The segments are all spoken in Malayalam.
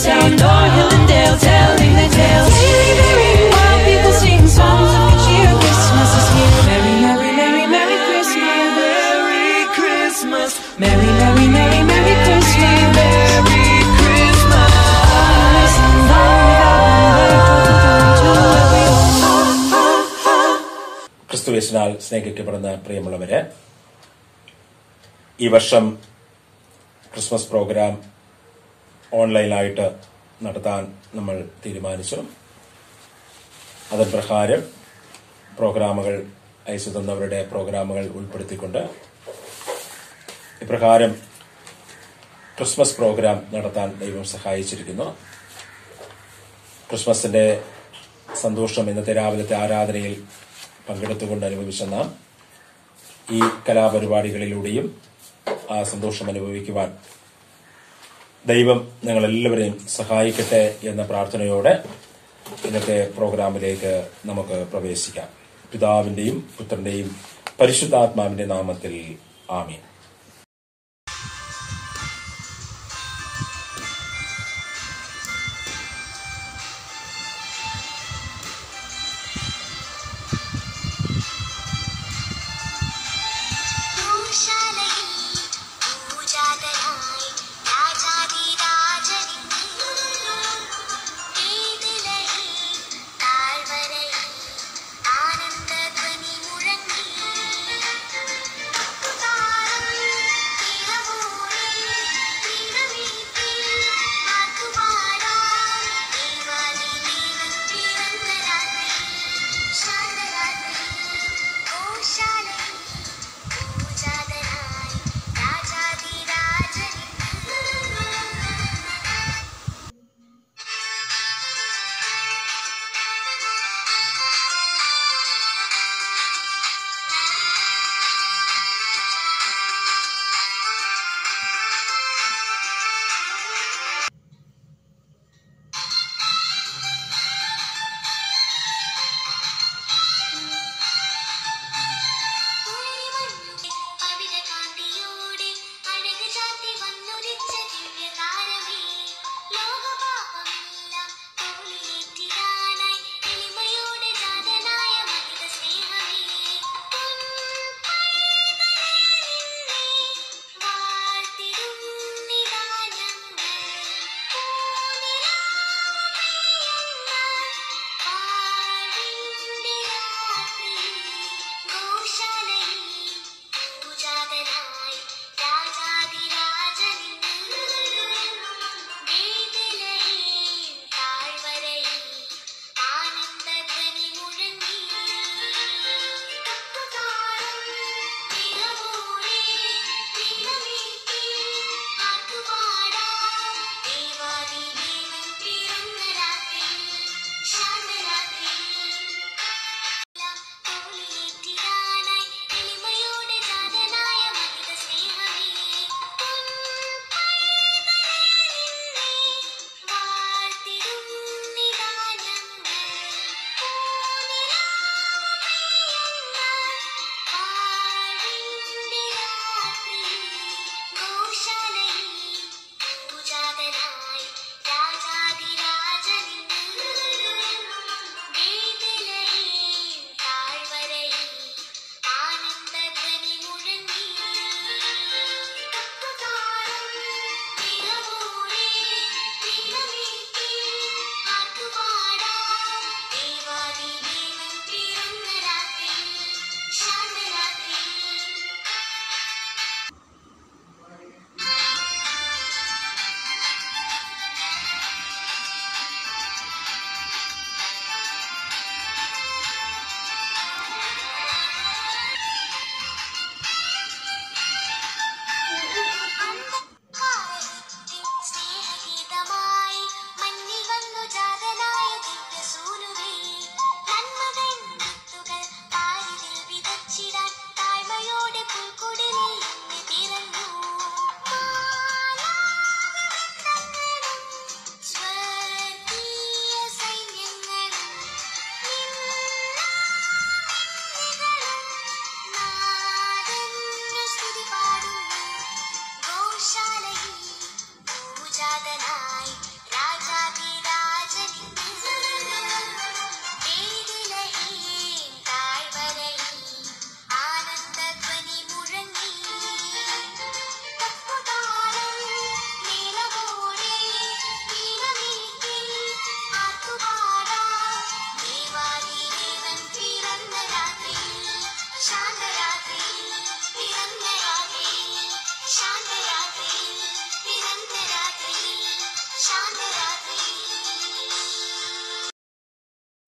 sound o'er hill and dale, telling their tales. Very, very wild people sing songs of good cheer. Christmas is here. Merry, merry, merry, merry Christmas. Merry Christmas. Merry, merry, merry, merry Christmas. Merry Christmas. Listen, long without to everyone. ക്രിസ്തുവേശനാൽ സ്നേഹിക്കപ്പെടുന്ന പ്രിയമുള്ളവരെ ഈ വർഷം ക്രിസ്മസ് പ്രോഗ്രാം ഓൺലൈനായിട്ട് നടത്താൻ നമ്മൾ തീരുമാനിച്ചു അത് പ്രകാരം പ്രോഗ്രാമുകൾ അയച്ചു തന്നവരുടെ പ്രോഗ്രാമുകൾ ഉൾപ്പെടുത്തിക്കൊണ്ട് ഇപ്രകാരം ക്രിസ്മസ് പ്രോഗ്രാം നടത്താൻ ദൈവം സഹായിച്ചിരിക്കുന്നു ക്രിസ്മസിന്റെ സന്തോഷം ഇന്നത്തെ രാവിലത്തെ ആരാധനയിൽ പങ്കെടുത്തുകൊണ്ട് അനുഭവിച്ച നാം ഈ കലാപരിപാടികളിലൂടെയും ആ സന്തോഷം അനുഭവിക്കുവാൻ ദൈവം ഞങ്ങളെല്ലാവരെയും സഹായിക്കട്ടെ എന്ന പ്രാർത്ഥനയോടെ ഇന്നത്തെ പ്രോഗ്രാമിലേക്ക് നമുക്ക് പ്രവേശിക്കാം പിതാവിന്റെയും പുത്രന്റെയും പരിശുദ്ധാത്മാവിന്റെ നാമത്തിൽ ആമീൻ പൂശാലയിൽ പൂജാതനായി രാജാധിരാജനിൽ വീതിലയിൽ താഴ്വരയിൽ ആനന്ദധ്വനി മുഴങ്ങി താരം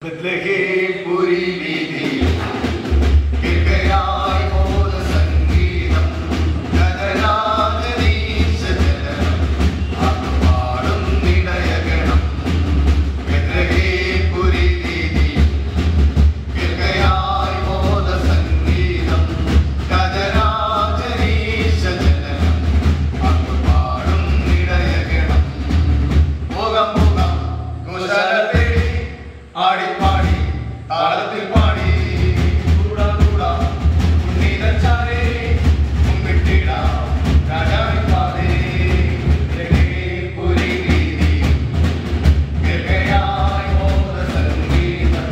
ബത്ലഹേംപുരി വീഥിയിൽ കിഴയായി മോദ സംഗീതം ഗഗനാഗരീശജനം ആർപ്പാടും നിടയഗണം ബത്ലഹേംപുരി വീഥിയിൽ കിഴയായി മോദ സംഗീതം ഗഗനാഗരീശജനം ആർപ്പാടും നിടയഗണം മുഖം മുഖം കുശലത്തെ ആടിപ്പാടി താളത്തിൽ പാടി കൂടാ കൂടാ ഉണ്ണീതച്ചാരേ മുമ്പിട്ടിടാം രാജാവിപ്പാതേ പുരി വീതി ഗഗയായി മോദ സംഗീതം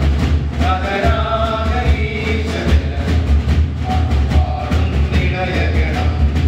കഥരാഗരീശജനം പാടും നിടയഗണം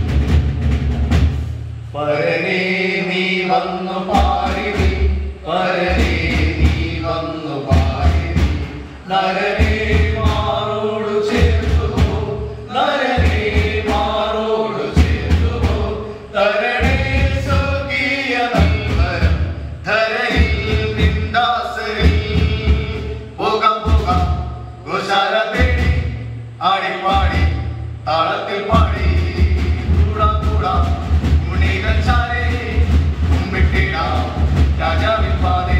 പരനേ നീ വന്നു പാരിതി പരനേ നീ വന്നു പാരിതി നരനേ മാറോട് ചേർത്തുവോ നരനേ മാറോട് ചേർത്തുവോ തരണേ സ്വർഗീയ നൽവരം ധരയിൽ നിന്ദാസരിൽ പോകാം പോകാം ഗോശാല തേടി ആടിപ്പാടി താളത്തിൽ പാടി കൂടാ കൂടാ ഉണ്ണീകച്ചാരേ മുമ്പിട്ടിടാം രാജാവിൻ പാതേ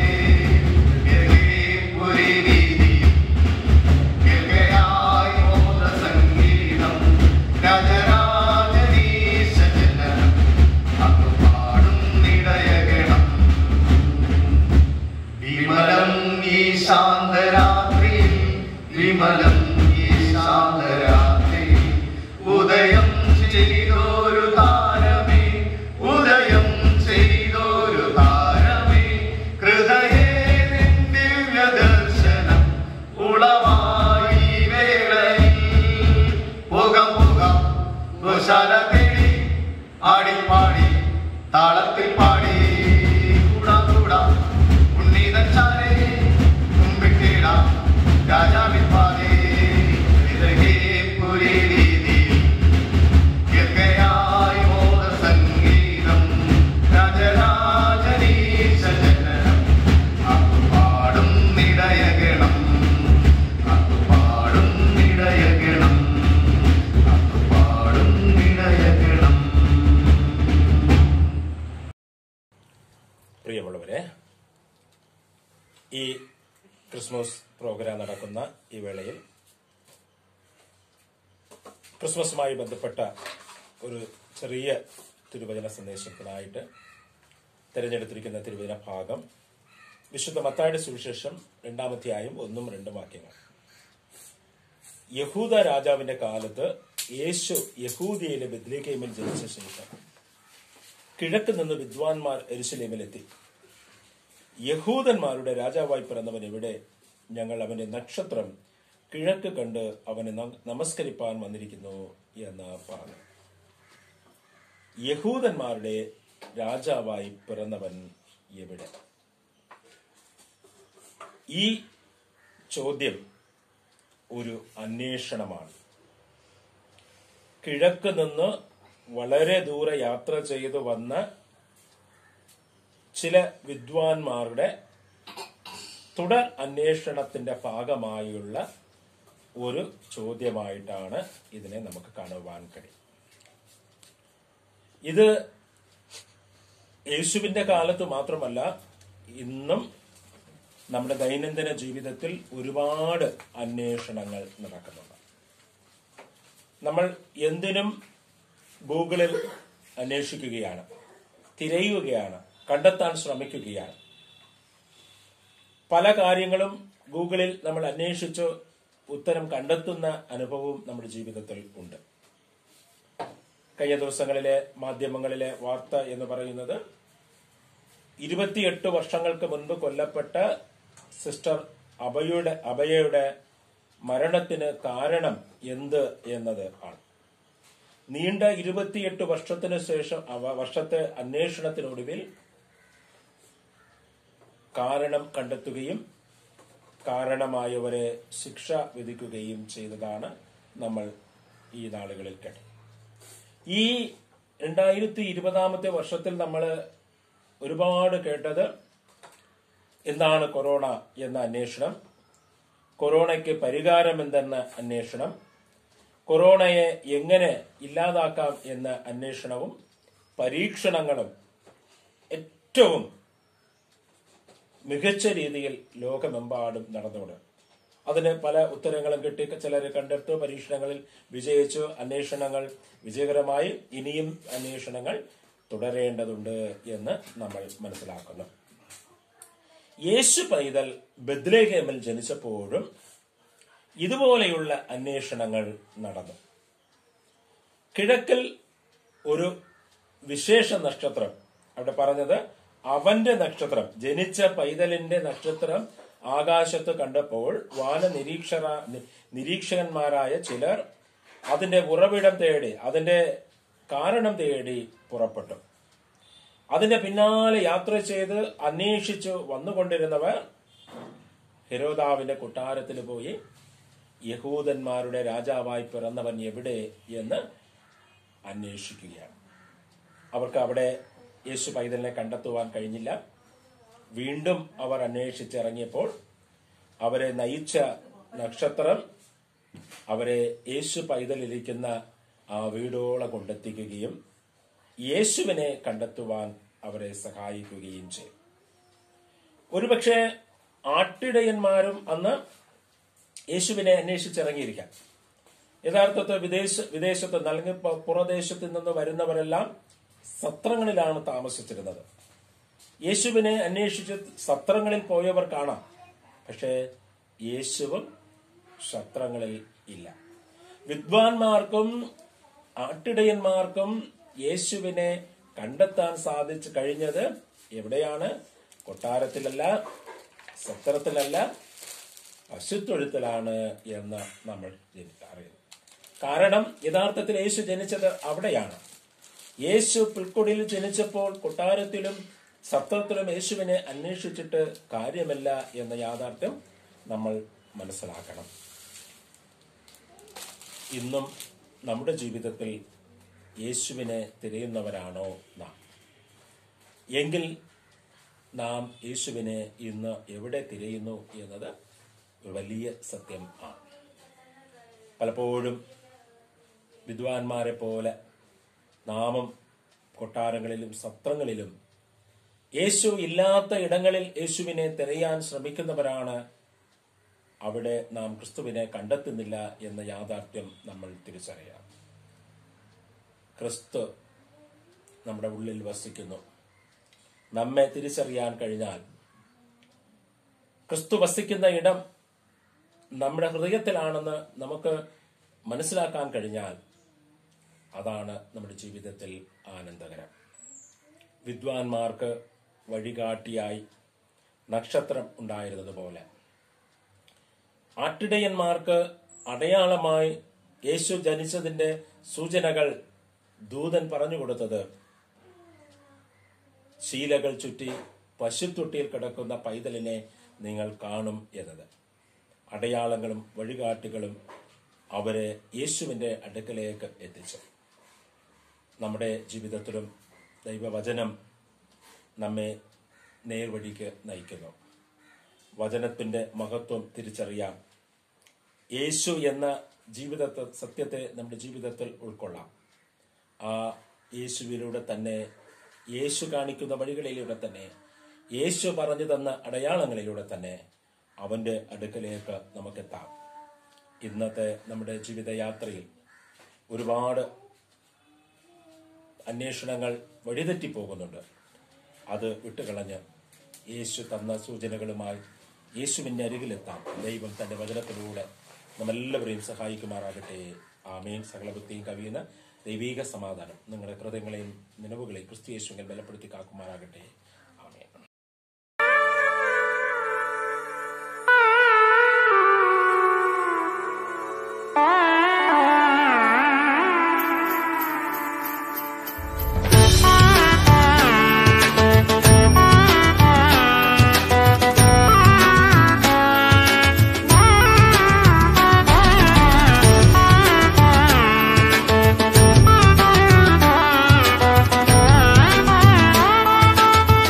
പുരി രീതി കേൾക്കയായി മോദ സംഗീതം രാജരാജനീശജനം അന്നു പാടും നിടയഗണം വിമലം ഈ ശാന്തരാത്രി വിമലം ഈ ശാന്തരാത്രി ഉദയം ചെയ്തൊരു താരമേ ഉദയം ചെയ്തൊരു താരമേ ഹൃദയേ നിൻ ദിവ്യ ദർശനം ഉളവായി വേളയിൽ പോകാം പോകാം ഗോശാല തേടി ആടിപ്പാടി താളത്തിൽ പാടി കൂടാ കൂടാ ഉണ്ണീതച്ചാരേ മുമ്പിട്ടിടാം രാജാവിൻ പാതേ വിതകേ പുരി രീതി കേൾക്കയായി മോദ സംഗീതം രാജരാജനീശജനം പാടും നിടയഗണം പാടും നിടയഗണം പാടും നിടയഗണം പ്രിയമുള്ളവരെ ഈ ക്രിസ്മസ് പ്രോഗ്രാം നടക്കുന്ന ഈ വേളയിൽ ക്രിസ്മസുമായി ബന്ധപ്പെട്ട ഒരു ചെറിയ തിരുവചന സന്ദേശത്തിനായിട്ട് തിരഞ്ഞെടുത്തിരിക്കുന്ന തിരുവചന ഭാഗം വിശുദ്ധ മത്തായുടെ സുവിശേഷം രണ്ടാമധ്യായം ഒന്നും രണ്ടും വാക്യങ്ങൾ യഹൂദ രാജാവിന്റെ കാലത്ത് യേശു യഹൂദിയയിലെ ബദ്ലേക്കൈമിൽ ജനിച്ച ശേഷം കിഴക്ക് നിന്ന് വിദ്വാൻമാർ എരുശലേമിലെത്തി യഹൂദന്മാരുടെ രാജാവായി പിറന്നവൻ എവിടെ ഞങ്ങൾ അവന്റെ നക്ഷത്രം കിഴക്ക് കണ്ട് അവനെ ന- നമസ്കരിപ്പാൻ വന്നിരിക്കുന്നു എന്ന് പറഞ്ഞു യഹൂദന്മാരുടെ രാജാവായി പിറന്നവൻ എവിടെ ഈ ചോദ്യം ഒരു അന്വേഷണമാണ് കിഴക്ക് നിന്ന് വളരെ ദൂരെ യാത്ര ചെയ്തു വന്ന ചില വിദ്വാൻമാരുടെ തുടർ അന്വേഷണത്തിന്റെ ഭാഗമായുള്ള ഒരു ചോദ്യമായിട്ടാണ് ഇതിനെ നമുക്ക് കാണുവാൻ കഴിയും ഇത് യേശുവിന്റെ കാലത്ത് മാത്രമല്ല ഇന്നും നമ്മുടെ ദൈനംദിന ജീവിതത്തിൽ ഒരുപാട് അന്വേഷണങ്ങൾ നടക്കുന്നുണ്ട് നമ്മൾ എന്തിനും ഗൂഗിളിൽ അന്വേഷിക്കുകയാണ് തിരയുകയാണ് കണ്ടെത്താൻ ശ്രമിക്കുകയാണ് പല കാര്യങ്ങളും ഗൂഗിളിൽ നമ്മൾ അന്വേഷിച്ച് ഉത്തരം കണ്ടെത്തുന്ന അനുഭവവും നമ്മുടെ ജീവിതത്തിൽ ഉണ്ട് കഴിഞ്ഞ ദിവസങ്ങളിലെ മാധ്യമങ്ങളിലെ വാർത്ത എന്ന് പറയുന്നത് ഇരുപത്തിയെട്ട് വർഷങ്ങൾക്ക് മുൻപ് കൊല്ലപ്പെട്ട സിസ്റ്റർ അഭയുടെ അഭയയുടെ മരണത്തിന് കാരണം എന്ത് എന്നത് ആണ് നീണ്ട ഇരുപത്തിയെട്ട് വർഷത്തിന് ശേഷം അവ- വർഷത്തെ അന്വേഷണത്തിനൊടുവിൽ കാരണം കണ്ടെത്തുകയും കാരണമായവരെ ശിക്ഷ വിധിക്കുകയും ചെയ്തതാണ് നമ്മൾ ഈ നാളുകളിൽ കേട്ടത് ഈ രണ്ടായിരത്തി ഇരുപതാമത്തെ വർഷത്തിൽ നമ്മൾ ഒരുപാട് കേട്ടത് എന്താണ് കൊറോണ എന്ന അന്വേഷണം കൊറോണയ്ക്ക് പരിഹാരം എന്തെന്ന അന്വേഷണം കൊറോണയെ എങ്ങനെ ഇല്ലാതാക്കാം എന്ന അന്വേഷണവും പരീക്ഷണങ്ങളും ഏറ്റവും മികച്ച രീതിയിൽ ലോകമെമ്പാടും നടന്നുകൊണ്ട് അതിന് പല ഉത്തരങ്ങളും കിട്ടി ചിലർ കണ്ടെടുത്തു പരീക്ഷണങ്ങളിൽ വിജയിച്ചു അന്വേഷണങ്ങൾ വിജയകരമായി ഇനിയും അന്വേഷണങ്ങൾ തുടരേണ്ടതുണ്ട് എന്ന് നമ്മൾ മനസ്സിലാക്കുന്നു യേശു പൈതൽ ബദ്ലേഹേമിൽ ജനിച്ചപ്പോഴും ഇതുപോലെയുള്ള അന്വേഷണങ്ങൾ നടന്നു കിഴക്കിൽ ഒരു വിശേഷ നക്ഷത്രം അവിടെ പറഞ്ഞത് അവന്റെ നക്ഷത്രം ജനിച്ച പൈതലിന്റെ നക്ഷത്രം ആകാശത്ത് കണ്ടപ്പോൾ വാന നിരീക്ഷക നിരീക്ഷകന്മാരായ ചിലർ അതിന്റെ ഉറവിടം തേടി അതിന്റെ കാരണം തേടി പുറപ്പെട്ടു അതിന്റെ പിന്നാലെ യാത്ര ചെയ്ത് അന്വേഷിച്ചു വന്നുകൊണ്ടിരുന്നവർ ഹെരോദാവിന്റെ കൊട്ടാരത്തിൽ പോയി യഹൂദന്മാരുടെ രാജാവായി പിറന്നവൻ എവിടെ എന്ന് അന്വേഷിക്കുകയാണ് അവർക്ക് അവിടെ യേശു പൈതലിനെ കണ്ടെത്തുവാൻ കഴിഞ്ഞില്ല വീണ്ടും അവർ അന്വേഷിച്ചിറങ്ങിയപ്പോൾ അവരെ നയിച്ച നക്ഷത്രം അവരെ യേശു പൈതലിരിക്കുന്ന ആ വീടോളം കൊണ്ടെത്തിക്കുകയും യേശുവിനെ കണ്ടെത്തുവാൻ അവരെ സഹായിക്കുകയും ചെയ്തു ഒരുപക്ഷെ ആട്ടിടയന്മാരും അന്ന് യേശുവിനെ അന്വേഷിച്ചിറങ്ങിയിരിക്കാം യഥാർത്ഥത്തിൽ വിദേശ വിദേശത്ത് നൽകി പുറദേശത്ത് നിന്ന് വരുന്നവരെല്ലാം സത്രങ്ങളിലാണ് താമസിച്ചിരുന്നത് യേശുവിനെ അന്വേഷിച്ച് സത്രങ്ങളിൽ പോയവർ കാണാം പക്ഷേ യേശുവും സത്രങ്ങളിൽ ഇല്ല വിദ്വാൻമാർക്കും ആട്ടിടയന്മാർക്കും യേശുവിനെ കണ്ടെത്താൻ സാധിച്ചു കഴിഞ്ഞത് എവിടെയാണ് കൊട്ടാരത്തിലല്ല സത്രത്തിലല്ല പശുത്തൊഴുത്തിലാണ് എന്ന് നമ്മൾ അറിയുന്നു കാരണം യഥാർത്ഥത്തിൽ യേശു ജനിച്ചത് അവിടെയാണ് യേശു പുൽക്കൊടിയിൽ ജനിച്ചപ്പോൾ കൊട്ടാരത്തിലും സത്രത്തിലും യേശുവിനെ അന്വേഷിച്ചിട്ട് കാര്യമല്ല എന്ന യാഥാർത്ഥ്യം നമ്മൾ മനസ്സിലാക്കണം ഇന്നും നമ്മുടെ ജീവിതത്തിൽ യേശുവിനെ തിരയുന്നവരാണോ നാം എങ്കിൽ നാം യേശുവിനെ ഇന്ന് എവിടെ തിരയുന്നു എന്നത് ഒരു വലിയ സത്യം ആണ് പലപ്പോഴും വിദ്വാൻമാരെ പോലെ നാമം കൊട്ടാരങ്ങളിലും സത്രങ്ങളിലും യേശു ഇല്ലാത്ത ഇടങ്ങളിൽ യേശുവിനെ തിരയാൻ ശ്രമിക്കുന്നവരാണ് അവിടെ നാം ക്രിസ്തുവിനെ കണ്ടെത്തുന്നില്ല എന്ന യാഥാർത്ഥ്യം നമ്മൾ തിരിച്ചറിയാം ക്രിസ്തു നമ്മുടെ ഉള്ളിൽ വസിക്കുന്നു നമ്മെ തിരിച്ചറിയാൻ കഴിഞ്ഞാൽ ക്രിസ്തു വസിക്കുന്ന ഇടം നമ്മുടെ ഹൃദയത്തിലാണെന്ന് നമുക്ക് മനസ്സിലാക്കാൻ കഴിഞ്ഞാൽ അതാണ് നമ്മുടെ ജീവിതത്തിൽ ആനന്ദകരം വിദ്വാൻമാർക്ക് വഴികാട്ടിയായി നക്ഷത്രം ഉണ്ടായിരുന്നതുപോലെ ആട്ടിടയന്മാർക്ക് അടയാളമായി യേശു ജനിച്ചതിന്റെ സൂചനകൾ ദൂതൻ പറഞ്ഞു കൊടുത്തത് ശീലകൾ ചുറ്റി പശുത്തൊട്ടിയിൽ കിടക്കുന്ന പൈതലിനെ നിങ്ങൾ കാണും എന്നത് അടയാളങ്ങളും വഴികാട്ടികളും അവരെ യേശുവിന്റെ അടുക്കലേക്ക് എത്തിച്ചു നമ്മുടെ ജീവിതത്തിലും ദൈവവചനം നമ്മെ നേർവഴിക്ക് നയിക്കുന്നു വചനത്തിന്റെ മഹത്വം തിരിച്ചറിയാം യേശു എന്ന ജീവിതത്തെ സത്യത്തെ നമ്മുടെ ജീവിതത്തിൽ ഉൾക്കൊള്ളാം ആ യേശുവിലൂടെ തന്നെ യേശു കാണിക്കുന്ന വഴികളിലൂടെ തന്നെ യേശു പറഞ്ഞു തന്ന അടയാളങ്ങളിലൂടെ തന്നെ അവന്റെ അടുക്കലേക്ക് നമുക്കെത്താം ഇന്നത്തെ നമ്മുടെ ജീവിതയാത്രയിൽ ഒരുപാട് അന്വേഷണങ്ങൾ വഴിതെറ്റിപ്പോകുന്നുണ്ട് അത് വിട്ടുകളഞ്ഞ് യേശു തന്ന സൂചനകളുമായി യേശുവിൻ്റെ അരികിലെത്താം ദൈവം തന്റെ വചനത്തിലൂടെ നമ്മെല്ലാവരെയും സഹായിക്കുമാറാകട്ടെ ആമേൻ സകലഭക്തിയും കവിയുന്ന ദൈവീക സമാധാനം നിങ്ങളുടെ ഹൃദയങ്ങളെയും നിലവുകളെയും ക്രിസ്തു യേശുവിൽ ബലപ്പെടുത്തി കാക്കുമാറാകട്ടെ ആമേൻ Thank you.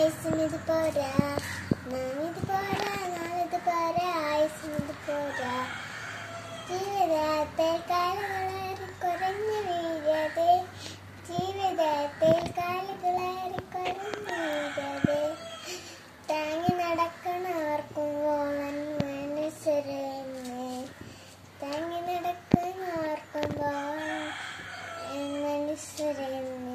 ആയുസിനിത് പോരാ നാളിത് പോരാ നാളിത് പോരാ ആയുസിനിത് പോരാ ജീവിതത്തിൽ കാലങ്ങളേറെ കുറഞ്ഞു വീഴാതെ ജീവിതത്തിൽ കാലുകളേറെ കുറഞ്ഞു വീഴാതെ താങ്ങി നടക്കണവർക്കുമ്പോൾ മനസ്സരെന്നെ താങ്ങി നടക്കണവർക്കുമ്പോൾ മനസ്സരെന്നെ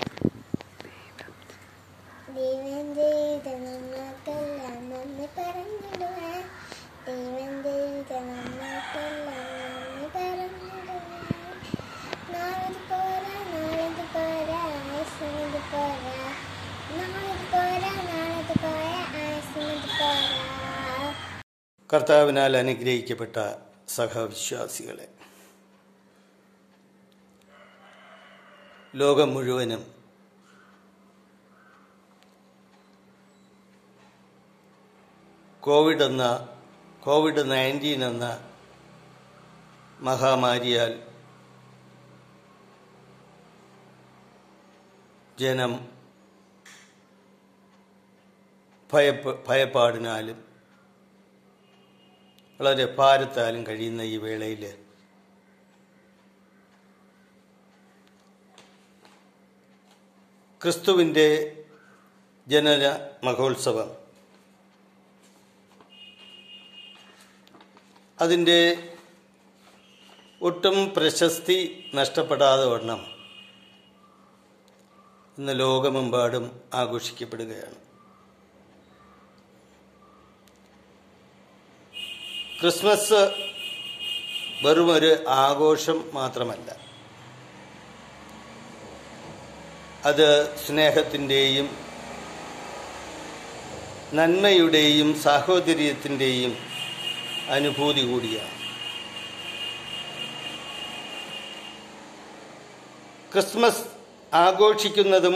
ദൈവം ചെയ്ത നമ്മൾക്കെല്ലാം നന്ദി പറഞ്ഞിടുവാൻ ദൈവം ചെയ്ത നമ്മൾക്കെല്ലാം നന്ദി പറഞ്ഞിടുവാൻ നാളത് പോരാ നാളത് പോരാ ആയുസിനത് പോരാ നാളത് പോരാ നാളത് പോരാ ആയുസിനത് പോരാ കർത്താവിനാൽ അനുഗ്രഹിക്കപ്പെട്ട സഹവിശ്വാസികളെ ലോകം മുഴുവനും കോവിഡ് എന്ന കോവിഡ് നയൻറ്റീൻ എന്ന മഹാമാരിയാൽ ജനം ഭയപ്പ ഭയപ്പാടിനാലും വളരെ ഭാരത്താലും കഴിയുന്ന ഈ വേളയിൽ ക്രിസ്തുവിൻ്റെ ജനന മഹോത്സവം അതിൻ്റെ ഒട്ടും പ്രശസ്തി നഷ്ടപ്പെടാതെ വണ്ണം ഇന്ന് ലോകമെമ്പാടും ആഘോഷിക്കപ്പെടുകയാണ് ക്രിസ്മസ് വെറുമൊരു ആഘോഷം മാത്രമല്ല അത് സ്നേഹത്തിൻ്റെയും നന്മയുടെയും സാഹോദര്യത്തിൻ്റെയും അനുഭൂതി കൂടിയാണ് ക്രിസ്മസ് ആഘോഷിക്കുന്നതും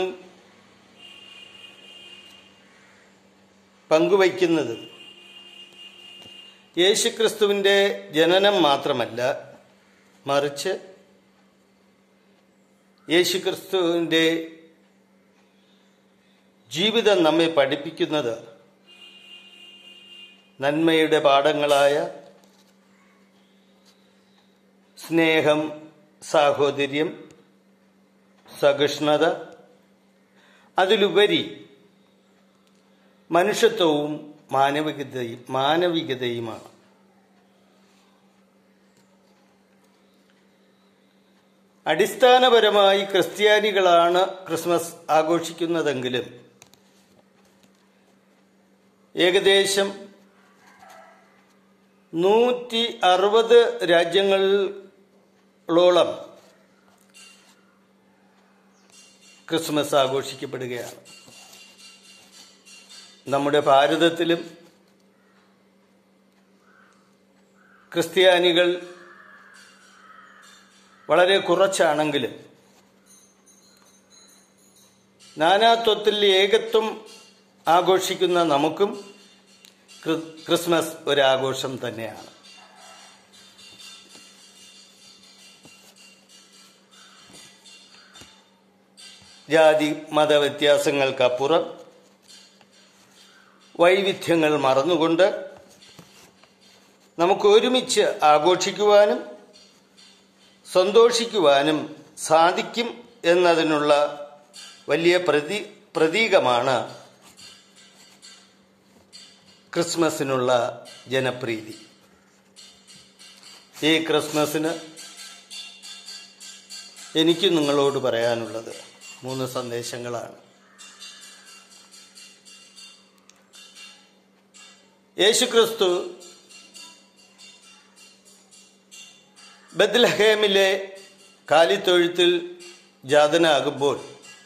പങ്കുവയ്ക്കുന്നതും യേശുക്രിസ്തുവിൻ്റെ ജനനം മാത്രമല്ല മറിച്ച് യേശുക്രിസ്തുവിൻ്റെ ജീവിതം നമ്മെ പഠിപ്പിക്കുന്നത് നന്മയുടെ പാഠങ്ങളായ സ്നേഹം സാഹോദര്യം സഹിഷ്ണുത അതിലുപരി മനുഷ്യത്വവും മാനവികതയും മാനവികതയുമാണ് അടിസ്ഥാനപരമായി ക്രിസ്ത്യാനികളാണ് ക്രിസ്മസ് ആഘോഷിക്കുന്നതെങ്കിലും ഏകദേശം നൂറ്റി അറുപത് രാജ്യങ്ങളോളം ക്രിസ്മസ് ആഘോഷിക്കപ്പെടുകയാണ് നമ്മുടെ ഭാരതത്തിലും ക്രിസ്ത്യാനികൾ വളരെ കുറച്ചാണെങ്കിലും നാനാത്വത്തിൽ ഏകത്വം ആഘോഷിക്കുന്ന നമുക്കും ക്രി- ക്രിസ്മസ് ഒരാഘോഷം തന്നെയാണ് ജാതി മത വ്യത്യാസങ്ങൾക്കപ്പുറം വൈവിധ്യങ്ങൾ മറന്നുകൊണ്ട് നമുക്ക് ഒരുമിച്ച് ആഘോഷിക്കുവാനും സന്തോഷിക്കുവാനും സാധിക്കും എന്നതിനുള്ള വലിയ പ്രതി പ്രതീകമാണ് ക്രിസ്മസിനുള്ള ജനപ്രീതി ഈ ക്രിസ്മസിന് എനിക്ക് നിങ്ങളോട് പറയാനുള്ളത് മൂന്ന് സന്ദേശങ്ങളാണ് യേശുക്രിസ്തു ബദ്ലഹേമിലെ കാലിത്തൊഴുത്തിൽ ജാതനാകുമ്പോൾ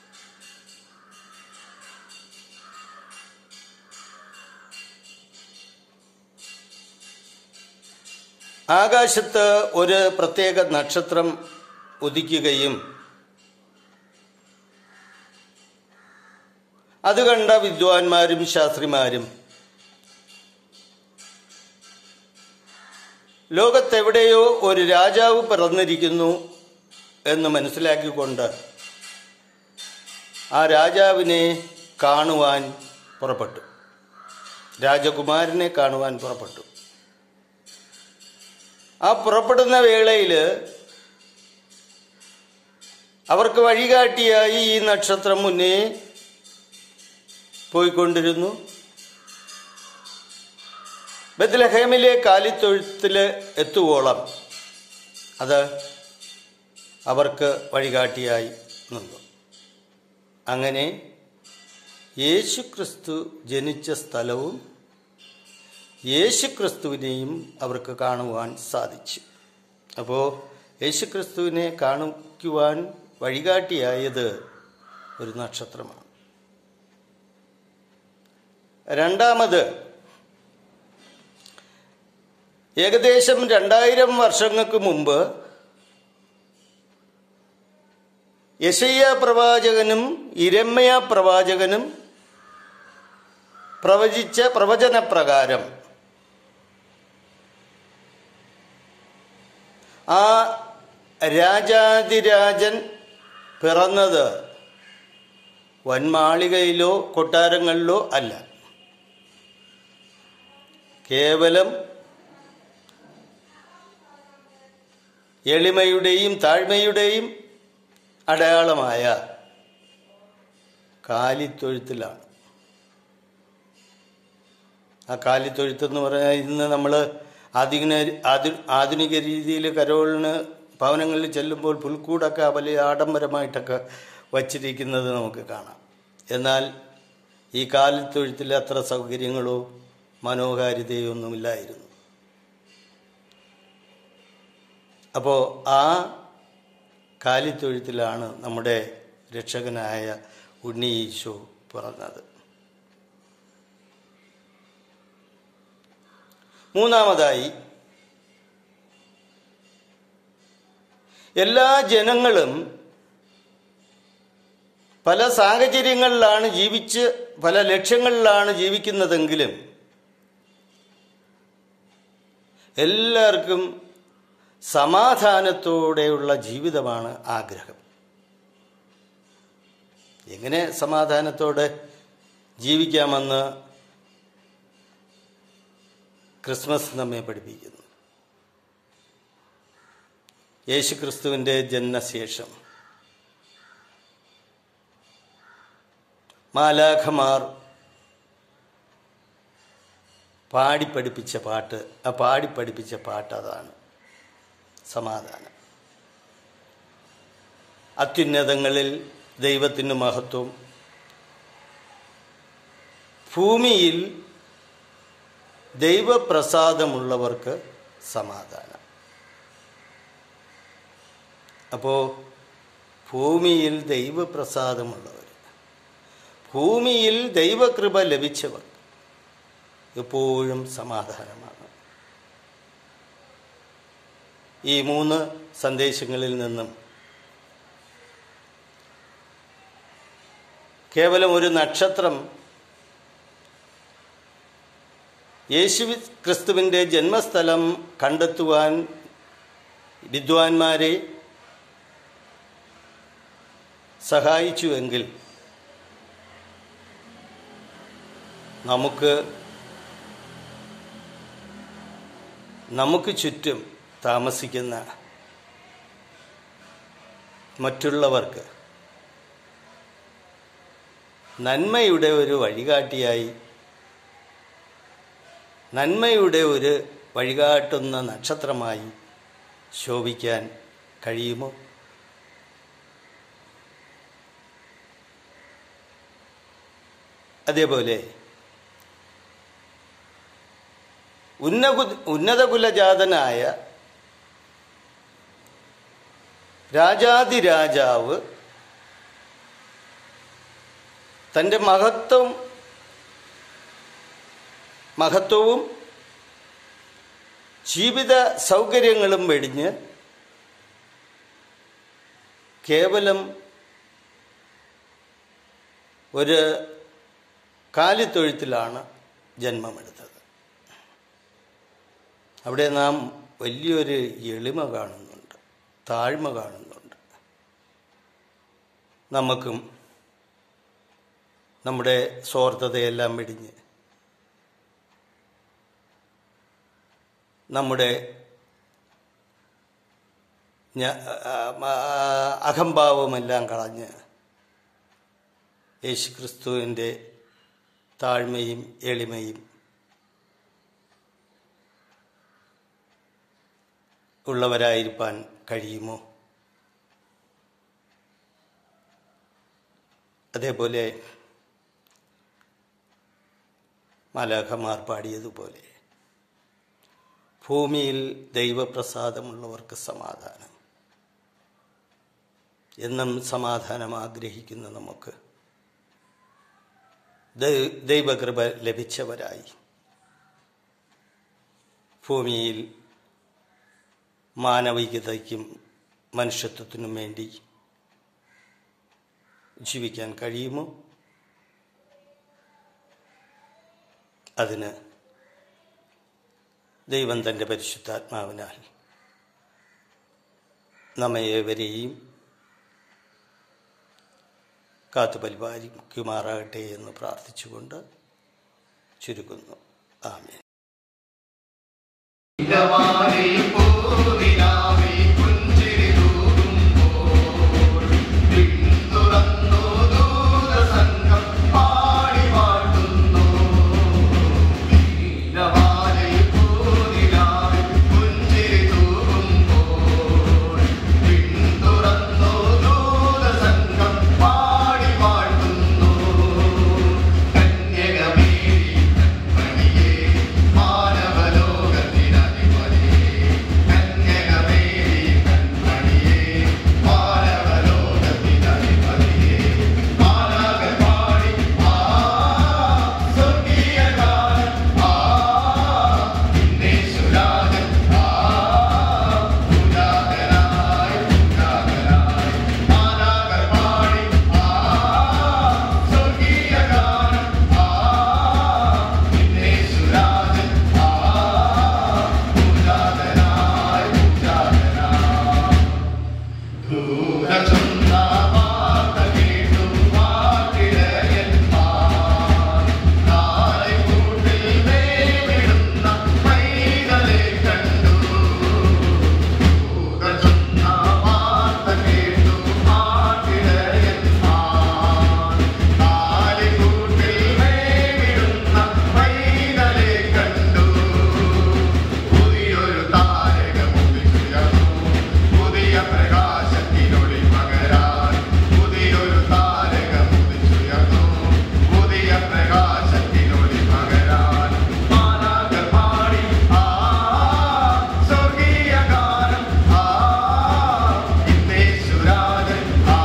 ആകാശത്ത് ഒരു പ്രത്യേക നക്ഷത്രം ഉദിക്കുകയും അത് കണ്ട വിദ്വാൻമാരും ശാസ്ത്രിമാരും ലോകത്തെവിടെയോ ഒരു രാജാവ് പിറന്നിരിക്കുന്നു എന്ന് മനസ്സിലാക്കിക്കൊണ്ട് ആ രാജാവിനെ കാണുവാൻ പുറപ്പെട്ടു രാജകുമാരനെ കാണുവാൻ പുറപ്പെട്ടു ആ പുറപ്പെടുന്ന വേളയിൽ അവർക്ക് വഴികാട്ടിയായി ഈ നക്ഷത്രം മുന്നേ പോയിക്കൊണ്ടിരുന്നു ബദ്ലഹേമിലെ കാലിത്തൊഴുത്തിൽ എത്തുവോളം അത് അവർക്ക് വഴികാട്ടിയായി നിന്നു അങ്ങനെ യേശുക്രിസ്തു ജനിച്ച സ്ഥലവും യേശുക്രിസ്തുവിനെയും അവർക്ക് കാണുവാൻ സാധിച്ചു അപ്പോൾ യേശുക്രിസ്തുവിനെ കാണിക്കുവാൻ വഴികാട്ടിയായത് ഒരു നക്ഷത്രമാണ് രണ്ടാമത് ഏകദേശം രണ്ടായിരം വർഷങ്ങൾക്ക് മുമ്പ് യശയ്യ പ്രവാചകനും ഇരമ്മയ പ്രവാചകനും പ്രവചിച്ച പ്രവചനപ്രകാരം ആ രാജാതിരാജൻ പിറന്നത് വൻമാളികയിലോ കൊട്ടാരങ്ങളിലോ അല്ല കേവലം എളിമയുടെയും താഴ്മയുടെയും അടയാളമായ കാലിത്തൊഴുത്തിലാണ് ആ കാലിത്തൊഴുത്ത് എന്ന് പറഞ്ഞാൽ ഇന്ന് നമ്മൾ ആധുനിക ആധു ആധുനിക രീതിയിൽ കരോളിന് ഭവനങ്ങളിൽ ചെല്ലുമ്പോൾ പുൽക്കൂടൊക്കെ വലിയ ആഡംബരമായിട്ടൊക്കെ വച്ചിരിക്കുന്നത് നമുക്ക് കാണാം എന്നാൽ ഈ കാലിത്തൊഴുത്തിൽ അത്ര സൗകര്യങ്ങളോ മനോഹാരിതയോ ഒന്നുമില്ലായിരുന്നു അപ്പോൾ ആ കാലിത്തൊഴുത്തിലാണ് നമ്മുടെ രക്ഷകനായ ഉണ്ണി ഈശോ പിറന്നത് മൂന്നാമതായി എല്ലാ ജനങ്ങളും പല സാഹചര്യങ്ങളിലാണ് ജീവിച്ച് പല ലക്ഷ്യങ്ങളിലാണ് ജീവിക്കുന്നതെങ്കിലും എല്ലാവർക്കും സമാധാനത്തോടെയുള്ള ജീവിതമാണ് ആഗ്രഹം എങ്ങനെ സമാധാനത്തോടെ ജീവിക്കാമെന്ന് ക്രിസ്മസ് നമ്മെ പഠിപ്പിക്കുന്നു യേശുക്രിസ്തുവിൻ്റെ ജനനശേഷം മാലാഖമാർ പാടിപ്പഠിപ്പിച്ച പാട്ട് ആ പാടിപ്പഠിപ്പിച്ച പാട്ട് അതാണ് സമാധാനം അത്യുന്നതങ്ങളിൽ ദൈവത്തിന് മഹത്വം ഭൂമിയിൽ ദൈവപ്രസാദമുള്ളവർക്ക് സമാധാനം അപ്പോൾ ഭൂമിയിൽ ദൈവപ്രസാദമുള്ളവർ ഭൂമിയിൽ ദൈവകൃപ ലഭിച്ചവർ എപ്പോഴും സമാധാനമാണ് ഈ മൂന്ന് സന്ദേശങ്ങളിൽ നിന്നും കേവലം ഒരു നക്ഷത്രം യേശു ക്രിസ്തുവിൻ്റെ ജന്മസ്ഥലം കണ്ടെത്തുവാൻ വിദ്വാൻമാരെ സഹായിച്ചുവെങ്കിൽ നമുക്ക് നമുക്ക് ചുറ്റും താമസിക്കുന്ന മറ്റുള്ളവർക്ക് നന്മയുടെ ഒരു വഴികാട്ടിയായി നന്മയുടെ ഒരു വഴികാട്ടുന്ന നക്ഷത്രമായി ശോഭിക്കാൻ കഴിയുമോ അതേപോലെ ഉന്നകു ഉന്നതകുലജാതനായ രാജാതിരാജാവ് തൻ്റെ മഹത്വം മഹത്വവും ജീവിത സൗകര്യങ്ങളും വെടിഞ്ഞ് കേവലം ഒരു കാലിത്തൊഴുത്തിലാണ് ജന്മമെടുത്തത് അവിടെ നാം വലിയൊരു എളിമ കാണുന്നുണ്ട് താഴ്മ കാണുന്നുണ്ട് നമുക്കും നമ്മുടെ സ്വാർത്ഥതയെല്ലാം വെടിഞ്ഞ് നമ്മുടെ ഞ- ആ- ആ- അഹംഭാവമെല്ലാം കളഞ്ഞ് യേശുക്രിസ്തുവിൻ്റെ താഴ്മയും എളിമയും ഉള്ളവരായിരിക്കാൻ കഴിയുമോ അതേപോലെ മാലാഖമാർ പാടിയതുപോലെ ഭൂമിയിൽ ദൈവപ്രസാദമുള്ളവർക്ക് സമാധാനം എന്നും സമാധാനം ആഗ്രഹിക്കുന്ന നമുക്ക് ദൈ- ദൈവകൃപ ലഭിച്ചവരായി ഭൂമിയിൽ മാനവികതയ്ക്കും മനുഷ്യത്വത്തിനും വേണ്ടി ജീവിക്കാൻ കഴിയുമോ അതിന് ദൈവം തൻ്റെ പരിശുദ്ധാത്മാവിനാൽ നമ്മെ ഏവരെയും കാത്തു പരിപാലിക്കുമാറാകട്ടെ എന്ന് പ്രാർത്ഥിച്ചുകൊണ്ട് ചുരുക്കുന്നു ആമേൻ ഇടവാരിൽ പൂനിലാവിൽ പുഞ്ചിരി തൂകുമ്പോൾ പിന്തുടർന്നു ദൂതസംഘം പാടി പാടുന്നു. ഇടവാരിൽ പൂനിലാവിൽ പുഞ്ചിരി തൂകുമ്പോൾ പിന്തുടർന്നു ദൂതസംഘം പാടി പാടുന്നു. കന്യകമേരി കൺമണിയേ മാനവലോകത്തിനധിപതിയേ കന്യകമേരി കൺമണിയേ മാനവലോകത്തിനധിപതിയേ മാലാഖർ പാടി ആ സ്വർഗീയഗാനം ആ വിഘ്നേശ്വരാജൻ ആ പൂജാകരായി പൂജാകരായി മാലാഖർ പാടി ആ സ്വർഗീയഗാനം ആ വിഘ്നേശ്വരാജൻ ആ പൂജാകരായി പൂജാകരായി ദൂരചൊന്ന വാർത്ത കേട്ടു പാട്ടിടയന്മാർ നാളെക്കൂട്ടിൽ വേവിടുന്ന പൈതലെ കണ്ടു ദൂരചൊന്ന വാർത്ത കേട്ടു പാട്ടിടയന്മാർ നാളെക്കൂട്ടിൽ വേവിടുന്ന പൈതലെ കണ്ടു പുതിയൊരു താരകമുദിച്ചുയർന്നു പുതിയ പ്രകാശത്തിനൊളി പകരാൻ പുതിയൊരു താരകമുദിച്ചുയർന്നു പുതിയ പ്രകാശത്തിനൊളി പകരാൻ മാലാഖർ പാടി ആ സ്വർഗീയ ഗാനം ആ വിഘ്നേശ്വരാജൻ ആ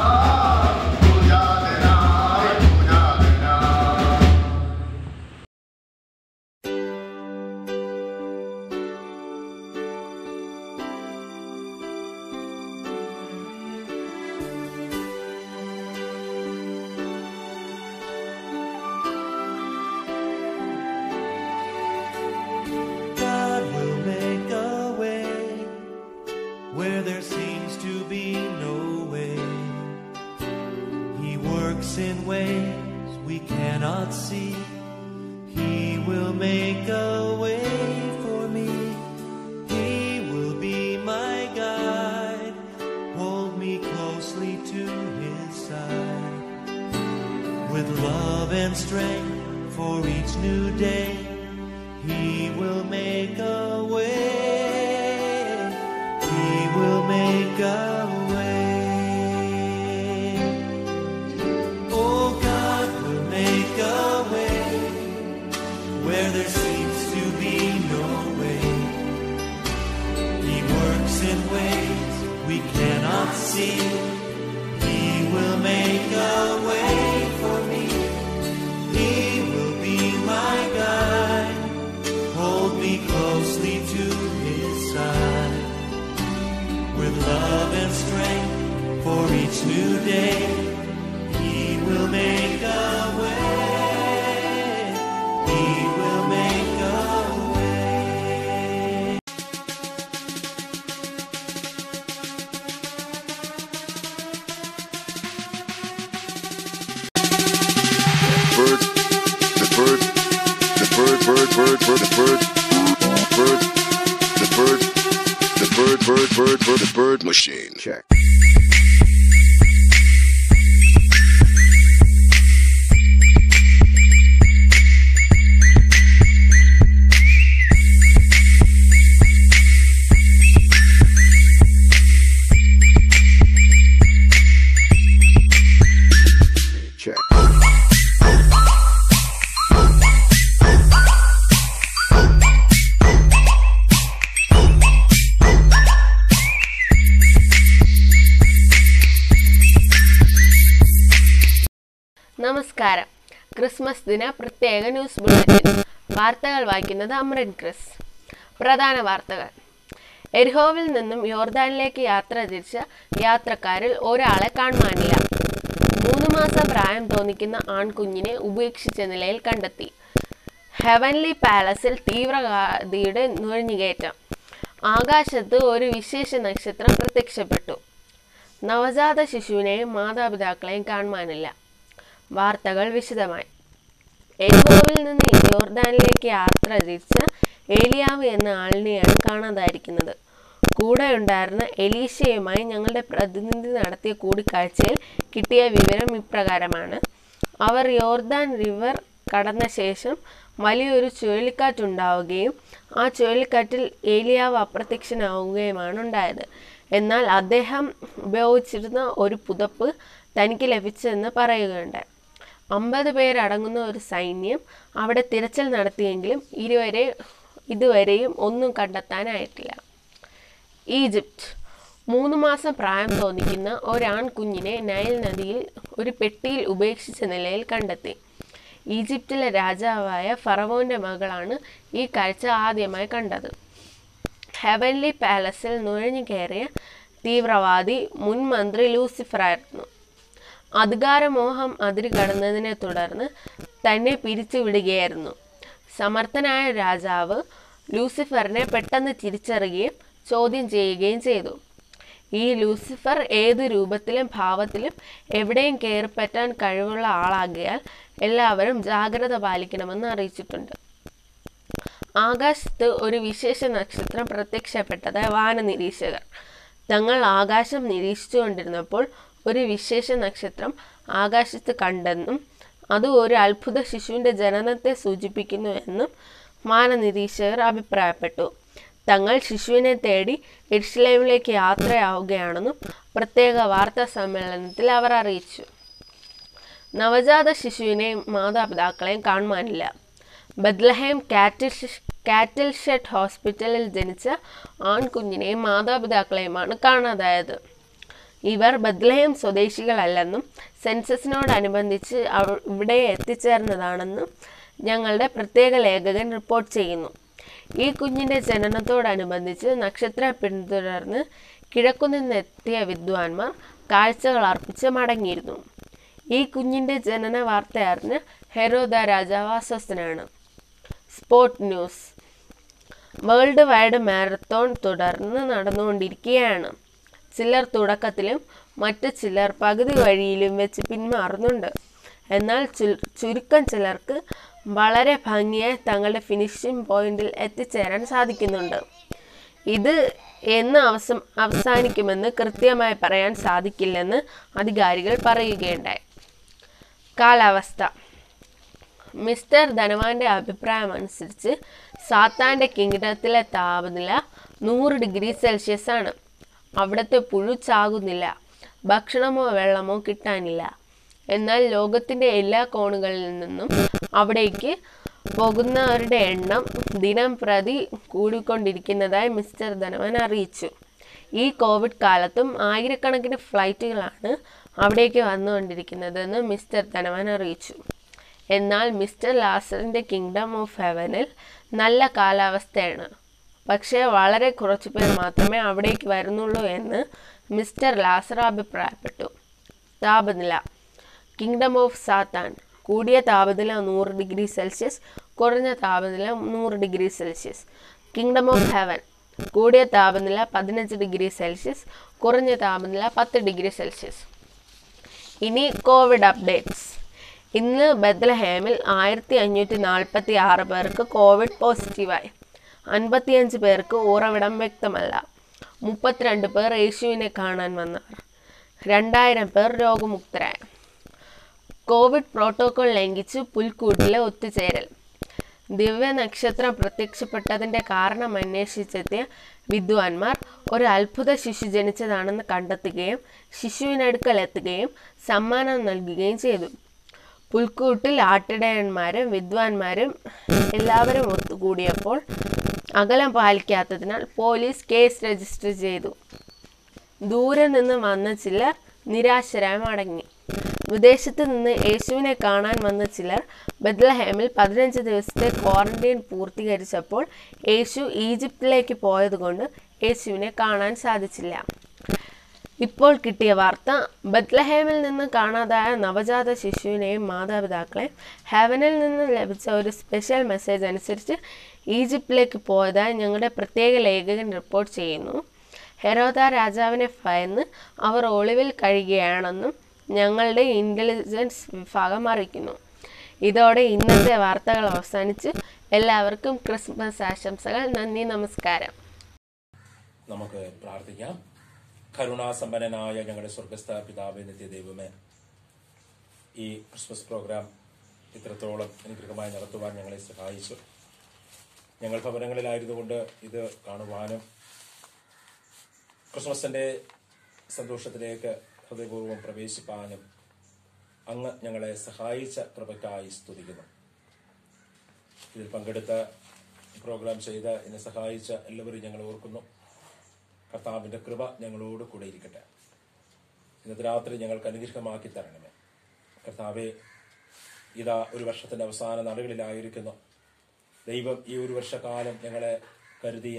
പൂജാതനായ പൂജാതനായ God will make a way where there seems to be no way. He works in ways we cannot see. He will make a way for me. He will be my guide. Hold me closely to his side. With love and strength for each new day. He will make a way. He will make a way. Oh, God will make a way where there seems to be no way. He works in ways we cannot see. He will make a way for me. He will be my guide. Hold me closely to bird, bird, bird, the bird, bird, the bird, the bird, bird, bird, bird, the bird machine. Check. Check. നമസ്കാരം ക്രിസ്മസ് ദിന പ്രത്യേക ന്യൂസ് ബുള്ളറ്റിൻ വാർത്തകൾ വായിക്കുന്നത് അമൃൻ ക്രിസ് പ്രധാന വാർത്തകൾ എർഹോവിൽ നിന്നും യോർദാനിലേക്ക് യാത്ര തിരിച്ച യാത്രക്കാരിൽ ഒരാളെ കാണുവാനില്ല മൂന്ന് മാസം പ്രായം തോന്നിക്കുന്ന ആൺകുഞ്ഞിനെ ഉപേക്ഷിച്ച നിലയിൽ കണ്ടെത്തി ഹെവൻലി പാലസിൽ തീവ്രവാദിയുടെ നുഴഞ്ഞുകയറ്റം ആകാശത്ത് ഒരു വിശേഷ നക്ഷത്രം പ്രത്യക്ഷപ്പെട്ടു നവജാത ശിശുവിനെയും മാതാപിതാക്കളെയും കാണുവാനില്ല വാർത്തകൾ വിശദമായി എരിഹോവിൽ നിന്ന് ജോർദാനിലേക്ക് യാത്ര തിരിച്ച ഏലിയാവ് എന്ന ആളിനെയാണ് കാണാതായിരിക്കുന്നത് കൂടെ ഉണ്ടായിരുന്ന എലീശയുമായി ഞങ്ങളുടെ പ്രതിനിധി നടത്തിയ കൂടിക്കാഴ്ചയിൽ കിട്ടിയ വിവരം ഇപ്രകാരമാണ് അവർ യോർദാൻ റിവർ കടന്ന ശേഷം വലിയൊരു ചുഴലിക്കാറ്റുണ്ടാവുകയും ആ ചുഴലിക്കാറ്റിൽ ഏലിയാവ് അപ്രത്യക്ഷനാവുകയുമാണ് ഉണ്ടായത് എന്നാൽ അദ്ദേഹം ഉപയോഗിച്ചിരുന്ന ഒരു പുതപ്പ് തനിക്ക് ലഭിച്ചതെന്ന് പറയുകയുണ്ടായി അമ്പത് പേരടങ്ങുന്ന ഒരു സൈന്യം അവിടെ തിരച്ചിൽ നടത്തിയെങ്കിലും ഇരുവരെ ഇതുവരെയും ഒന്നും കണ്ടെത്താനായിട്ടില്ല ഈജിപ്റ്റ് മൂന്ന് മാസം പ്രായം തോന്നിക്കുന്ന ഒരാൺകുഞ്ഞിനെ നൈൽ നദിയിൽ ഒരു പെട്ടിയിൽ ഉപേക്ഷിച്ച നിലയിൽ കണ്ടെത്തി ഈജിപ്തിലെ രാജാവായ ഫറവോന്റെ മകളാണ് ഈ കാഴ്ച ആദ്യമായി കണ്ടത് ഹെവൻലി പാലസിൽ നുഴഞ്ഞു കയറിയ തീവ്രവാദി മുൻ മന്ത്രി ലൂസിഫറായിരുന്നു അധികാരമോഹം അതിര് കടന്നതിനെ തുടർന്ന് തന്നെ പിരിച്ചുവിടുകയായിരുന്നു സമർത്ഥനായ രാജാവ് ലൂസിഫറിനെ പെട്ടെന്ന് തിരിച്ചറിയുകയും ചോദ്യം ചെയ്യുകയും ചെയ്തു ഈ ലൂസിഫർ ഏത് രൂപത്തിലും ഭാവത്തിലും എവിടെയും കയറിപ്പറ്റാൻ കഴിവുള്ള ആളാകിയാൽ എല്ലാവരും ജാഗ്രത പാലിക്കണമെന്ന് അറിയിച്ചിട്ടുണ്ട് ആകാശത്ത് ഒരു വിശേഷ നക്ഷത്രം പ്രത്യക്ഷപ്പെട്ടതായി വാനനിരീക്ഷകർ തങ്ങൾ ആകാശം നിരീക്ഷിച്ചുകൊണ്ടിരുന്നപ്പോൾ ഒരു വിശേഷ നക്ഷത്രം ആകാശത്ത് കണ്ടെന്നും അത് ഒരു അത്ഭുത ശിശുവിൻ്റെ ജനനത്തെ സൂചിപ്പിക്കുന്നു എന്നും മാനനിരീക്ഷകർ അഭിപ്രായപ്പെട്ടു തങ്ങൾ ശിശുവിനെ തേടി എരുഷലേമിലേക്ക് യാത്രയാവുകയാണെന്നും പ്രത്യേക വാർത്താ സമ്മേളനത്തിൽ അവർ അറിയിച്ചു നവജാത ശിശുവിനെയും മാതാപിതാക്കളെയും കാണുവാനില്ല ബദ്ലഹേം കാറ്റിൽ കാറ്റിൽ ഷെഡ് ഹോസ്പിറ്റലിൽ ജനിച്ച ആൺകുഞ്ഞിനെയും മാതാപിതാക്കളെയുമാണ് കാണാതായത് ഇവർ ബദ്ലഹേം സ്വദേശികളല്ലെന്നും സെൻസസിനോടനുബന്ധിച്ച് അവ- ഇവിടെ എത്തിച്ചേർന്നതാണെന്നും ഞങ്ങളുടെ പ്രത്യേക ലേഖകൻ റിപ്പോർട്ട് ചെയ്യുന്നു ഈ കുഞ്ഞിന്റെ ജനനത്തോടനുബന്ധിച്ച് നക്ഷത്ര പിന്തുടർന്ന് കിഴക്കുനിന്നെത്തിയ വിദ്വാൻമാർ കാഴ്ചകൾ അർപ്പിച്ച് മടങ്ങിയിരുന്നു ഈ കുഞ്ഞിന്റെ ജനന വാർത്ത അറിഞ്ഞ് ഹെരോദ രാജാവ് അസ്വസ്ഥനാണ് sport news world wide marathon തുടർന്ന് നടന്നുകൊണ്ടിരിക്കുകയാണ് ചിലർ തുടക്കത്തിലും മറ്റു ചിലർ പകുതി വഴിയിലും വെച്ച് പിന്മാറുന്നുണ്ട് എന്നാൽ ചു- ചുരുക്കം ചിലർക്ക് വളരെ ഭംഗിയായി തങ്ങളുടെ ഫിനിഷിംഗ് പോയിന്റിൽ എത്തിച്ചേരാൻ സാധിക്കുന്നുണ്ട് ഇത് എന്ന് അവസം അവസാനിക്കുമെന്ന് കൃത്യമായി പറയാൻ സാധിക്കില്ലെന്ന് അധികാരികൾ പറയുകയുണ്ടായി കാലാവസ്ഥ മിസ്റ്റർ ധനവാന്റെ അഭിപ്രായം അനുസരിച്ച് സാത്താന്റെ കിങ്ഡത്തിലെ താപനില നൂറ് ഡിഗ്രി സെൽഷ്യസ് ആണ് അവിടുത്തെ പുഴു ചാകുന്നില്ല ഭക്ഷണമോ വെള്ളമോ കിട്ടാനില്ല എന്നാൽ ലോകത്തിന്റെ എല്ലാ കോണുകളിൽ നിന്നും അവിടേക്ക് പോകുന്നവരുടെ എണ്ണം ദിനം പ്രതി കൂടിക്കൊണ്ടിരിക്കുന്നതായി മിസ്റ്റർ ധനവാൻ അറിയിച്ചു ഈ കോവിഡ് കാലത്തും ആയിരക്കണക്കിന് ഫ്ലൈറ്റുകളാണ് അവിടേക്ക് വന്നുകൊണ്ടിരിക്കുന്നതെന്ന് മിസ്റ്റർ ധനവാൻ അറിയിച്ചു എന്നാൽ മിസ്റ്റർ ലാസറിന്റെ കിങ്ഡം ഓഫ് ഹെവനിൽ നല്ല കാലാവസ്ഥയാണ് പക്ഷേ വളരെ കുറച്ചു പേർ മാത്രമേ അവിടേക്ക് വരുന്നുള്ളൂ എന്ന് മിസ്റ്റർ ലാസർ അഭിപ്രായപ്പെട്ടു താപനില കിങ്ഡം ഓഫ് സാത്താൻ കൂടിയ താപനില നൂറ് ഡിഗ്രി സെൽഷ്യസ് കുറഞ്ഞ താപനില നൂറ് degree Celsius kingdom of heaven കൂടിയ താപനില പതിനഞ്ച് ഡിഗ്രി സെൽഷ്യസ് കുറഞ്ഞ താപനില പത്ത് ഡിഗ്രി സെൽഷ്യസ് ഇനി കോവിഡ് അപ്ഡേറ്റ്സ് ഇന്ന് ബദ്ലഹേമിൽ ആയിരത്തി അഞ്ഞൂറ്റി നാൽപ്പത്തി ആറ് പേർക്ക് കോവിഡ് പോസിറ്റീവായി അൻപത്തിയഞ്ച് പേർക്ക് ഉറവിടം വ്യക്തമല്ല മുപ്പത്തിരണ്ട് പേർ യേശുവിനെ കാണാൻ വന്നവർ രണ്ടായിരം പേർ രോഗമുക്തരായി കോവിഡ് പ്രോട്ടോകോൾ ലംഘിച്ച് പുൽക്കൂട്ടിലെ ഒത്തുചേരൽ ദിവ്യ നക്ഷത്രം പ്രത്യക്ഷപ്പെട്ടതിന്റെ കാരണം അന്വേഷിച്ചെത്തിയ വിദ്വാൻമാർ ഒരു അത്ഭുത ശിശു ജനിച്ചതാണെന്ന് കണ്ടെത്തുകയും ശിശുവിനടുക്കൽ എത്തുകയും സമ്മാനം നൽകുകയും ചെയ്തു പുൽക്കൂട്ടിൽ ആട്ടിടയന്മാരും വിദ്വാൻമാരും എല്ലാവരും ഒത്തുകൂടിയപ്പോൾ അകലം പാലിക്കാത്തതിനാൽ പോലീസ് കേസ് രജിസ്റ്റർ ചെയ്തു ദൂരെ നിന്ന് വന്ന ചിലർ നിരാശരായി മടങ്ങി വിദേശത്ത് നിന്ന് യേശുവിനെ കാണാൻ വന്ന ചിലർ ബദ്ലഹേമിൽ പതിനഞ്ച് ദിവസത്തെ ക്വാറന്റൈൻ പൂർത്തീകരിച്ചപ്പോൾ യേശു ഈജിപ്തിലേക്ക് പോയതുകൊണ്ട് യേശുവിനെ കാണാൻ സാധിച്ചില്ല ഇപ്പോൾ കിട്ടിയ വാർത്ത ബത്ലഹേമിൽ നിന്ന് കാണാതായ നവജാത ശിശുവിനെയും മാതാപിതാക്കളെയും ഹെവനിൽ നിന്ന് ലഭിച്ച ഒരു സ്പെഷ്യൽ മെസ്സേജ് അനുസരിച്ച് ഈജിപ്തിലേക്ക് പോയതായി ഞങ്ങളുടെ പ്രത്യേക ലേഖകൻ റിപ്പോർട്ട് ചെയ്യുന്നു ഹെരോദ രാജാവിനെ ഭയന്ന് അവർ ഒളിവിൽ കഴിയുകയാണെന്നും ഞങ്ങളുടെ ഇൻ്റലിജൻസ് വിഭാഗം അറിയിക്കുന്നു ഇതോടെ ഇന്നത്തെ വാർത്തകൾ അവസാനിച്ചു എല്ലാവർക്കും ക്രിസ്മസ് ആശംസകൾ നന്ദി നമസ്കാരം നമുക്ക് പ്രാർത്ഥിക്കാം കരുണാസമ്പന്നനായ ഞങ്ങളുടെ സ്വർഗസ്ഥ പിതാവേ നിത്യ ദൈവമേ ഈ ക്രിസ്മസ് പ്രോഗ്രാം ഇത്രത്തോളം അനുഗ്രഹമായി നടത്തുവാൻ ഞങ്ങളെ സഹായിച്ചു ഞങ്ങൾ ഭവനങ്ങളിലായിരുന്നുകൊണ്ട് ഇത് കാണുവാനും ക്രിസ്മസിന്റെ സന്തോഷത്തിലേക്ക് ഹൃദയപൂർവ്വം പ്രവേശിപ്പാനും അങ്ങ് ഞങ്ങളെ സഹായിച്ച കൃപയ്ക്കായി സ്തുതിക്കുന്നു ഇതിൽ പങ്കെടുത്ത പ്രോഗ്രാം ചെയ്ത് എന്നെ സഹായിച്ച എല്ലാവരും ഞങ്ങൾ ഓർക്കുന്നു കർത്താവിന്റെ കൃപ ഞങ്ങളോട് കൂടെ ഇരിക്കട്ടെ ഇന്നത്തെ രാത്രി ഞങ്ങൾക്ക് അനുഗ്രഹമാക്കി തരണമേ കർത്താവെ ഇതാ ഒരു വർഷത്തിന്റെ അവസാന നാടുകളിലായിരിക്കുന്നു ദൈവം ഈ ഒരു വർഷക്കാലം ഞങ്ങളെ കരുതിയ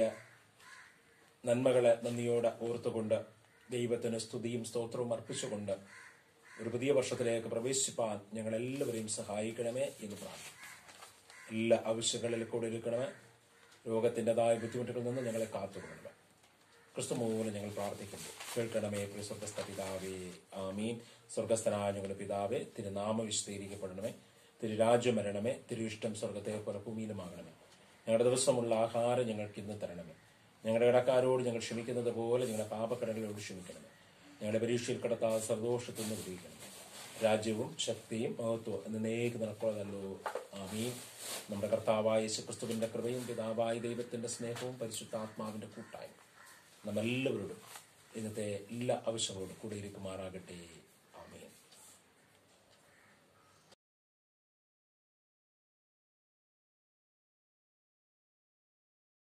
നന്മകളെ നന്ദിയോടെ ഓർത്തുകൊണ്ട് ദൈവത്തിന് സ്തുതിയും സ്തോത്രവും അർപ്പിച്ചുകൊണ്ട് ഒരു പുതിയ വർഷത്തിലേക്ക് പ്രവേശിപ്പാൻ ഞങ്ങൾ എല്ലാവരെയും സഹായിക്കണമേ എന്ന് പ്രാർത്ഥിക്കും എല്ലാ ആവശ്യങ്ങളിൽ കൂടെ എടുക്കണമേ രോഗത്തിൻ്റെതായ ബുദ്ധിമുട്ടുകളിൽ നിന്ന് ഞങ്ങളെ കാത്തുകൊള്ളണമേ ക്രിസ്തു മൂലം ഞങ്ങൾ പ്രാർത്ഥിക്കുന്നു കേൾക്കണമേ പ്രിയ സ്വർഗസ്ഥ പിതാവേ ആമീൻ സ്വർഗസ്ഥനായ ഞങ്ങളുടെ പിതാവേ തിരുനാമ വിശദീകരിക്കപ്പെടണമേ തിരുരാജ്യം വരണമേ തിരു ഇഷ്ടം സ്വർഗത്തെ പോലെ ഭൂമിയിലുമാകണമേ ഞങ്ങളുടെ ദിവസമുള്ള ആഹാരം ഞങ്ങൾക്ക് ഇന്ന് തരണമേ ഞങ്ങളുടെ ഇടക്കാരോട് ഞങ്ങൾ ക്ഷമിക്കുന്നത് പോലെ ഞങ്ങളുടെ പാപക്കടകളോട് ക്ഷമിക്കണമേ ഞങ്ങളുടെ പരീക്ഷയിൽ കടത്താതെ സന്തോഷത്തിൽ നിന്ന് വിധിക്കണമേ രാജ്യവും ശക്തിയും മഹത്വവും എന്നേക്ക് നിനക്കുള്ളതല്ലോ ആമീൻ നമ്മുടെ കർത്താവായ യേശുക്രിസ്തുവിന്റെ കൃപയും പിതാവായ ദൈവത്തിന്റെ സ്നേഹവും പരിശുദ്ധാത്മാവിന്റെ കൂട്ടായ്മ നമ്മെല്ലാവരോടും ഇന്നത്തെ എല്ലാ ആവശ്യങ്ങളോടും കൂടെ ഇരിക്കുമാറാകട്ടെ